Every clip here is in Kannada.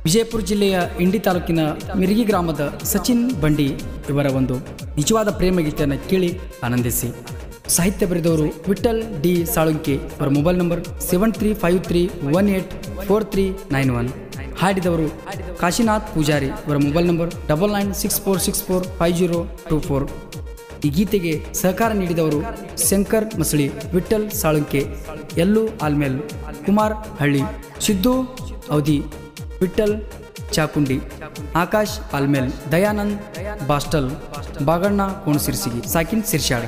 ವಿಜಯಪುರ ಜಿಲ್ಲೆಯ ಇಂಡಿ ತಾಲೂಕಿನ ಮಿರಿಗಿ ಗ್ರಾಮದ ಸಚಿನ್ ಬಂಡಿ ಇವರ ಒಂದು ನಿಜವಾದ ಪ್ರೇಮ ಗೀತೆಯನ್ನು ಕೇಳಿ ಆನಂದಿಸಿ ಸಾಹಿತ್ಯ ಬರೆದವರು ವಿಠಲ್ ಡಿ ಸಾಳುಂಕೆ ಅವರ mobile number seven three five three one eight four three nine one ಹಾಡಿದವರು ಕಾಶಿನಾಥ್ ಪೂಜಾರಿ ಇವರ mobile number double nine six four six four five zero two four ಈ ಗೀತೆಗೆ ಸಹಕಾರ ನೀಡಿದವರು ಶಂಕರ್ ಮಸಳಿ ವಿಠಲ್ ಸಾಳುಂಕೆ ಎಲ್ಲು ಆಲ್ಮೇಲ್ ಕುಮಾರ್ ಹಳ್ಳಿ ಸಿದ್ದು ಅವಧಿ Vithal ಚಾಕುಂಡಿ Akash Almel Dayanand ಬಾಸ್ಟಲ್ Baganna ಕೋಣಸಿರ್ಸಿಗಿ ಸಾಕಿನ್ ಸಿರ್ಶಾಡ್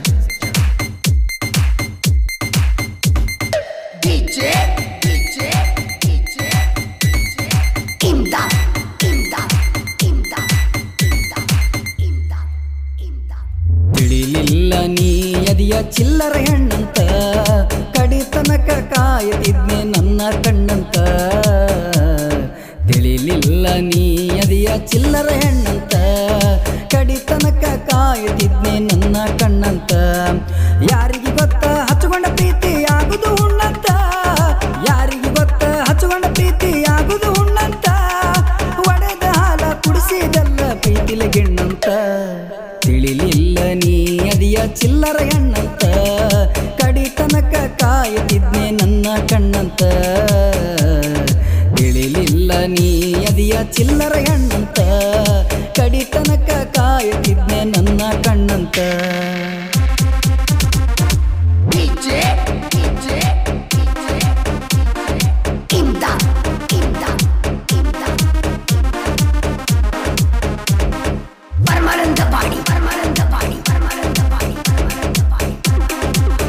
DJ, DJ, DJ, imdad, imdad, imdad, imdad, imdad, imdad. ತಿಳಿಲಿಲ್ಲ ನೀ ಎದಿಯ ಚಿಲ್ಲರ ಹೆಣ್ಣಂತ ಕಡಿತನಕ ಕಾಯದಿದ್ನೆ ನನ್ನ ಕಣ್ಣಂತ ತಿಳಿಲಿಲ್ಲ ನೀ ಎದಿಯ ಚಿಲ್ಲರ ಹೆಣ್ಣಂತ ಕಡಿತನಕ ಕಾಯದಿದ್ನೆ ನನ್ನ ಕಣ್ಣಂತ ಯಾರಿಗೆ ಗೊತ್ತ ಹಚ್ಕೊಂಡ ಪ್ರೀತಿ ಆಗುದು ಉಣ್ಣಂತ ಯಾರಿಗೆ ಗೊತ್ತ ಹಚ್ಕೊಂಡ ಪ್ರೀತಿ ಆಗುದು ಉಣ್ಣಂತ ಒಡೆದ ಹಾಲ ಕುಡಿಸಿದಲ್ಲ ಪ್ರೀತಿಲ ಗಿಣ್ಣಂತ ತಿಳಿಲಿಲ್ಲ ನೀ ಅದಿಯ ಚಿಲ್ಲರ ಹೆಣ್ಣಂತ ಕಡಿತನಕ ಕಾಯುತ್ತಿದ್ನೆ ನನ್ನ ಕಣ್ಣಂತ ತಿಳಿಲಿಲ್ಲ ನೀ ಅದಿಯ ಚಿಲ್ಲರ ಹೆಣ್ಣಂತ ಕಡಿತನಕ ಕಾಯುತ್ತಿದ್ನೆ ನನ್ನ ಕಣ್ಣಂತ DJ, DJ, DJ, imdad, imdad, imdad. Permanent body, permanent body, permanent body, permanent body.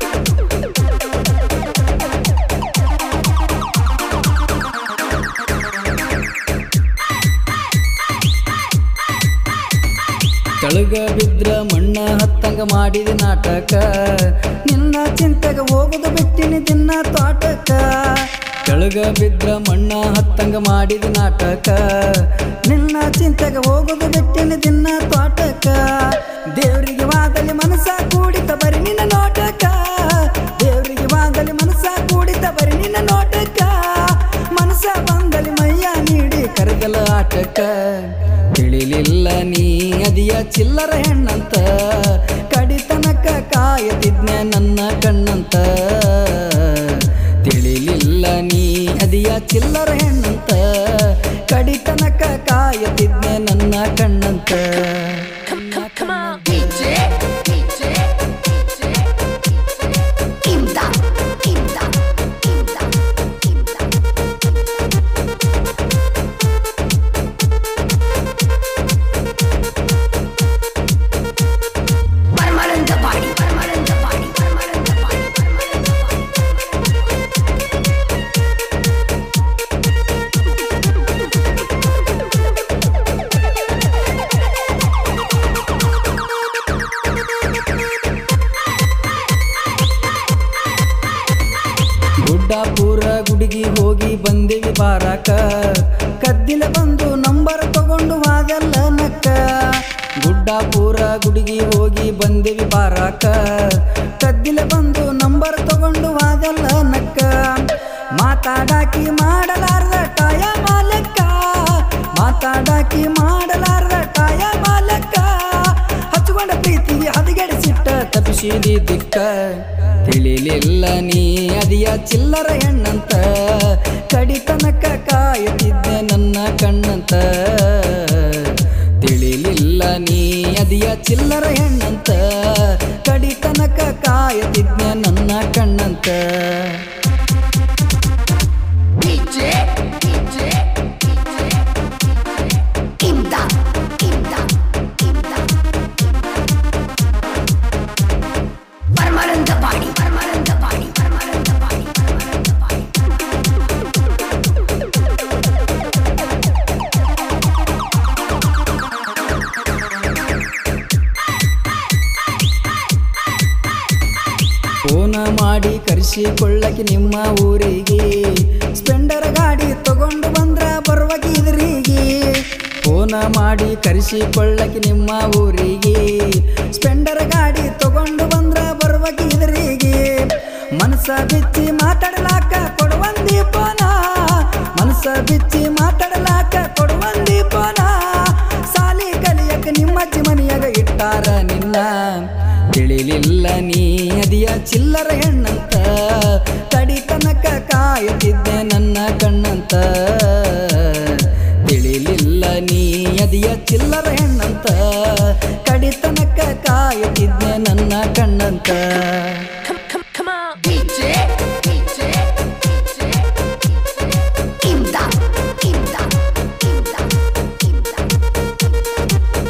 ಕೆಳಗ ಬಿದ್ರ ಮಣ್ಣ ಹತ್ತಂಗ ಮಾಡಿದ ನಾಟಕ ನಿನ್ನ ಚಿಂತೆಗ ಹೋಗುದು ಬಿಟ್ಟಿನಿ ದಿನ ತೋಟಕ ಕೆಳಗ ಬಿದ್ರ ಮಣ್ಣ ಹತ್ತಂಗ ಮಾಡಿದ ನಾಟಕ ನಿನ್ನ ಚಿಂತೆಗ ಹೋಗುದು ಬಿಟ್ಟಿನಿ ದಿನ ತೋಟಕ ದೇವರಿಗೆ ವಾದಲಿ ಮನಸ್ಸ ಕೂಡಿತ ಬರಿ ನಿನ್ನ ನೋಟಕ ದೇವರಿಗೆ ವಾದಲಿ ಮನಸ್ಸ ಕೂಡಿತ ಬರಿ ನಿನ್ನ ನೋಟಕ ಮನಸ್ಸ ಬಂದಲಿ ಮೈಯ ನೀಡಿ ಕರಗಲ ಆಟಕ ತಿಳಿಲಿಲ್ಲ ನೀ ಅದಿಯ ಚಿಲ್ಲರ ಹೆಣ್ಣಂತ ಕಡಿತನಕ ಕಾಯತಿದ್ನ ನನ್ನ ಕಣ್ಣಂತ ತಿಳಿಲಿಲ್ಲ ನೀ ಅದಿಯ ಚಿಲ್ಲರ ಹೆಣ್ಣಂತ ಕಡಿತನಕ ಕಾಯತಿದ್ನ ನನ್ನ ಕಣ್ಣಂತ DJ, DJ, DJ, imdad, imdad, imdad, imdad. Permanent body, permanent body, permanent body, permanent body. Guddapur ಗುಡಿಗಿ ಹೋಗಿ ಬಂದೆವಿ ಬಾರಾಕ ಕದ್ದಿಲ ಬಂದು ನಂಬರ್ ತಗೊಂಡು ಹಾಗಲ್ಲ ನಕ್ಕ ಗುಡ್ಡಾಪುರ ಗುಡಿಗಿ ಹೋಗಿ ಬಂದೆವಿ ಬಾರಾಕ ಕದ್ದಿಲ ಬಂದು ನಂಬರ್ ತಗೊಂಡು ಹಾಗಲ್ಲ ನಕ್ಕ ಮಾತಾಡಾಕಿ ಮಾಡಲಾರ್ದ ಟಾಯ ಮಾಲಕ್ಕ ಮಾತಾಡಾಕಿ ಮಾಡಲಾರ್ದ ಟಾಯ ಮಾಲಕ್ಕ ಹಚ್ಕೊಂಡ ಪ್ರೀತಿಗೆ ಹದಗೆಡಿಸಿಟ್ಟ ತಪ್ಪಿಸಿದಿ ದಿಕ್ಕ ತಿಳಿಲಿಲ್ಲ ನೀ ಅದಿಯ ಚಿಲ್ಲರ ಹೆಣ್ಣಂತ ಕಡಿತನಕ ಕಾಯುತ್ತಿದ್ದೆ ನನ್ನ ಕಣ್ಣಂತ ತಿಳಿಲಿಲ್ಲ ನೀ ಅದಿಯ ಚಿಲ್ಲರ ಹೆಣ್ಣಂತ ಕಡಿತನಕ ಕಾಯುತ್ತಿದ್ದೆ ನನ್ನ ಕಣ್ಣಂತ DJ, DJ, DJ, imdad, imdad, imdad. Permanent body, permanent body, permanent body, permanent body. ಫೋನ ಮಾಡಿ ಕರೆಸಿಕೊಳ್ಳಕ್ಕೆ ನಿಮ್ಮ ಊರಿಗೆ ಸ್ಪೆಂಡರ್ ಗಾಡಿ ತಗೊಂಡು ಬಂದ್ರ ಬರುವಾಗಿದ್ರಿಗೆ ಫೋನ ಮಾಡಿ ಕರೆಸಿಕೊಳ್ಳಕ್ಕೆ ನಿಮ್ಮ ಊರಿಗೆ ಸ್ಪೆಂಡರ್ ಗಾಡಿ ತಗೊಂಡು ಬಂದ್ರ ಬರುವಾಗಿದ್ರಿಗೆ ಮನಸ ಬಿಚ್ಚಿ ಮಾತಾಡಲಾಕ ಕೊಡುವಂದಿ ಫೋನ ಮನಸ ಬಿಚ್ಚಿ ಮಾತಾಡಲಾಕ ಚಿಲ್ಲರ ಹೆಣ್ಣಂತ ಕಡಿತನಕ ಕಾಯುತ್ತಿದ್ದೆ ನನ್ನ ಕಣ್ಣಂತ ತಿಳಿಲಿಲ್ಲ ನೀ ಅದಿಯ ಚಿಲ್ಲರ ಹೆಣ್ಣಂತ ಕಡಿತನಕ ಕಾಯುತ್ತಿದ್ದೆ ನನ್ನ ಕಣ್ಣಂತ Come, come, come on. DJ, DJ, DJ, Imdad, Imdad, Imdad, Imdad.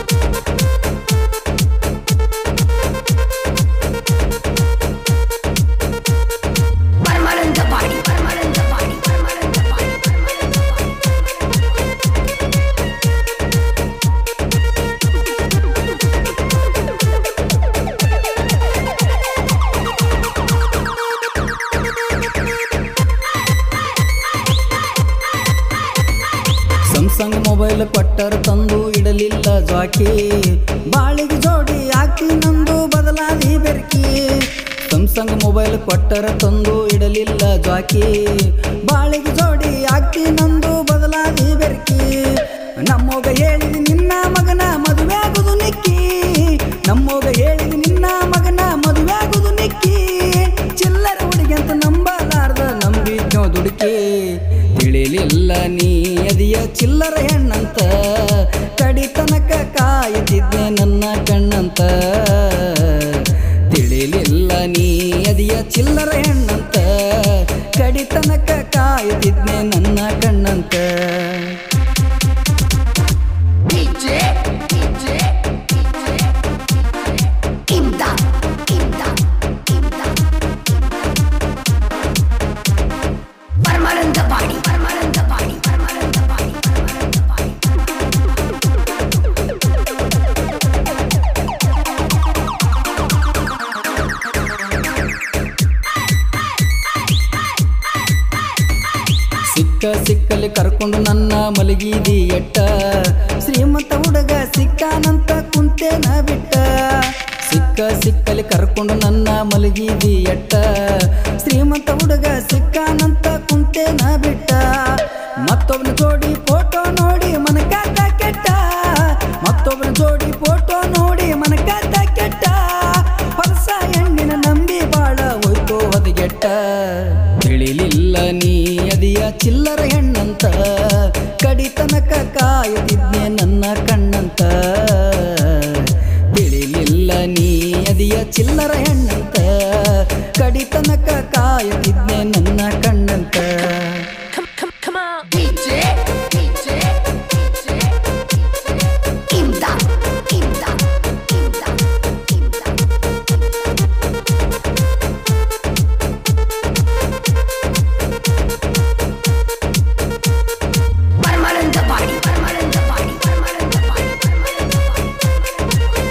Permanent body, permanent body, permanent body, permanent body. Samsung mobile ಕೊಟ್ಟರ ತಂದು ಇಡಲಿಲ್ಲ ಜಾಕಿ ಬಾಳಿಗೆ ಜೋಡಿ ಹಾಕಿ ನಂದು ಬದಲಾದಿ ಬೆರ್ಕಿ ಸ್ಯಾಮ್ಸಂಗ್ ಮೊಬೈಲ್ ಕೊಟ್ಟರ ತಂದು ಇಡಲಿಲ್ಲ ಜಾಕಿ ಬಾಳಿಗೆ ಜೋಡಿ ಹಾಕಿ ನಂದು ಬದಲಾದಿ ಬೆರ್ಕಿ ನಮ್ಮೋಗ ಹೇಳಿದ ನಿನ್ನ ಮಗನ ಮದುವೆ ಆಗುದು ನಿಕ್ಕಿ ನಮ್ಮೋಗ ಹೇಳಿದ ನಿನ್ನ ಮಗನ ಮದುವೆ ಆಗುದು ನಿಕ್ಕಿ ಚಿಲ್ಲರ ಹುಡುಗಿ ಅಂತ ನಂಬಲಾರ್ದ ನಂಬಿದ್ನೋ ದುಡುಕಿ ತಿಳಿಲಿಲ್ಲ ನೀ ಅದಿಯ ಚಿಲ್ಲರ ಹೆಣ್ಣಂತ ಕಡಿತನಕ ಕಾಯುತ್ತಿದ್ದೆ ನನ್ನ ಕಣ್ಣಂತ ತಿಳಿಲಿಲ್ಲ ನೀ ಅದಿಯ ಚಿಲ್ಲರ ಹೆಣ್ಣಂತ ಕಡಿತನಕ ಕಾಯುತ್ತಿದ್ದೆ ನನ್ನ ಕಣ್ಣಂತ DJ, DJ, DJ, Imdad, Imdad, Imdad, Permanent body, permanent body, permanent body, permanent body. ಸಿಕ್ಕ ಸಿಕ್ಕಲ್ಲಿ ಕರ್ಕೊಂಡು ನನ್ನ ಮಲಗಿದಿ ಎಟ್ಟ ಶ್ರೀಮಂತ ಹುಡುಗ ಸಿಕ್ಕಾನಂತ ಕುಂತೇನ ಬಿಟ್ಟ ಸಿಕ್ಕ ಸಿಕ್ಕಲ್ಲಿ ಕರ್ಕೊಂಡು ನನ್ನ ಮಲಗಿದಿ ಎಟ್ಟ ಶ್ರೀಮಂತ ಹುಡುಗ ಸಿಕ್ಕಾನಂತ ಕುಂತೇನ ಬಿಟ್ಟ ಮತ್ತೊಬ್ಬನ ಜೋಡಿ ಫೋಟೋ ನೋಡಿ ಮನಕಾತ ಕೆಟ್ಟ ಮತ್ತೊಬ್ಬನ ಜೋಡಿ ಫೋಟೋ ನೋಡಿ ಮನಕಾತ ಕೆಟ್ಟ ಹೊಲಸ ಹೆಣ್ಣಿನ ನಂಬಿ ಬಾಳ ಹೋಯ್ತು ಹೊದಗೆಟ್ಟ ತಿಳಿಲಿಲ್ಲ ನೀ ಅದಿಯ ಚಿಲ್ಲರ ಹೆಣ್ಣಂತ ಕಡಿತನಕ ಕಾಯುತ್ತಿದ್ನೆ ನನ್ನ ಕಣ್ಣಂತ ತಿಳಿಲಿಲ್ಲ ನೀ ಅದಿಯ ಚಿಲ್ಲರ ಹೆಣ್ಣಂತ ಕಡಿತನಕ ಕಾಯುತ್ತಿದ್ನೆ ನನ್ನ ಕಣ್ಣಂತ Come, come, come on. DJ, DJ, DJ, Imdad, Imdad, Imdad, Imdad. Permanent body, permanent body, permanent body, permanent body.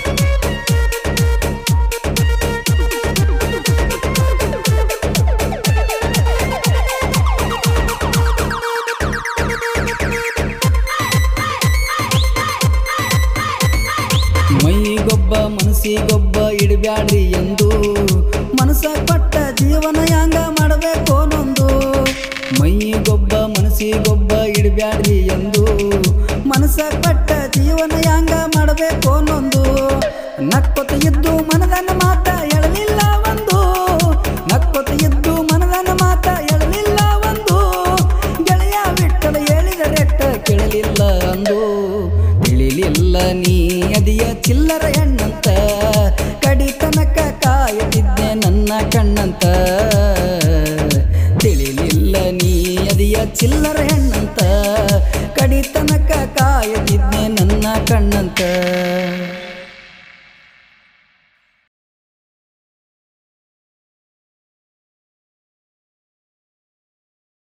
ಮೈಗೊಬ್ಬ ಮನಸ್ಸಿಗೊಬ್ಬ ಇಡಬ್ಯಾಡ್ರಿ ಎಂದು ಮನಸ್ಸ ಕೊಟ್ಟ ಜೀವನ ಹ್ಯಾಂಗ ಮಾಡಬೇಕು ನೊಂದು ಮೈಗೊಬ್ಬ ಮನಸ್ಸಿಗೊಬ್ಬ ಇಡಬ್ಯಾಡ್ರಿ ಎಂದು ಮನಸ್ಸ ಕೊಟ್ಟ ಜೀವನ ಹ್ಯಾಂಗ ಮಾಡಬೇಕು ನೊಂದು ನಕ್ಕೊತ ಇದ್ದು ಮನದನ ಮಾತ ಎಳಲಿಲ್ಲ ಒಂದು ನಕ್ಕೊತ ಇದ್ದು ಮನದನ ಮಾತ ಎಳಲಿಲ್ಲ ಒಂದು ಗೆಳೆಯ ಬಿಟ್ಟಲು ಹೇಳಿದರೆಟ್ಟ ಕೇಳಲಿಲ್ಲ ಅಂದು ತಿಳಿಲಿಲ್ಲ ನೀ ಅದಿಯ ಚಿಲ್ಲರ ಹೆಣ್ಣಂತ ಕಡಿತನಕ ಕಾಯುತ್ತಿದ್ದೆ ನನ್ನ ಕಣ್ಣಂತ ತಿಳಿಲಿಲ್ಲ ನೀ ಅದಿಯ ಚಿಲ್ಲರ ಹೆಣ್ಣಂತ ಕಡಿತನಕ ಕಾಯುತ್ತಿದ್ದೆ ನನ್ನ ಕಣ್ಣಂತ